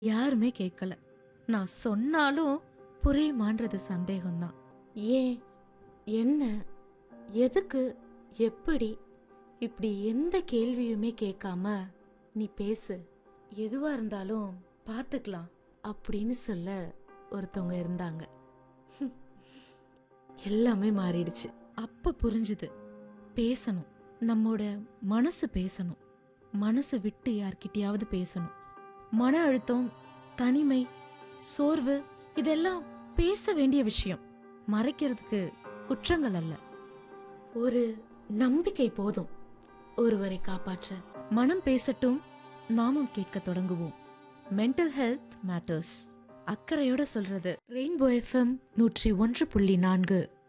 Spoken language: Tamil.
யாருமே கேட்கல நான் சொன்னாலும் புரியுமான்றது சந்தேகம்தான் ஏன் என்ன எதுக்கு எப்படி இப்படி எந்த கேள்வியுமே கேட்காம நீ பேசு எதுவா இருந்தாலும் பார்த்துக்கலாம் அப்படின்னு சொல்ல ஒருத்தவங்க இருந்தாங்க ஹம். எல்லாமே மாறிடுச்சு அப்ப புரிஞ்சுது பேசணும் நம்மோட மனசு பேசணும் மனசு விட்டு யார்கிட்டயாவது பேசணும் மன அழுத்தம் தனிமை சோர்வு இதெல்லாம் பேச வேண்டிய விஷயம் மறைக்கிறதுக்கு குற்றங்கள் அல்ல ஒரு நம்பிக்கை போதும் ஒருவரை காப்பாற்ற மனம் பேசட்டும் நாமும் கேட்க தொடங்குவோம் மென்டல் ஹெல்த் மேட்டர்ஸ் அக்கறையோட சொல்றது ரெயின்போ எஃப்எம் நூற்றி ஒன்று புள்ளி நான்கு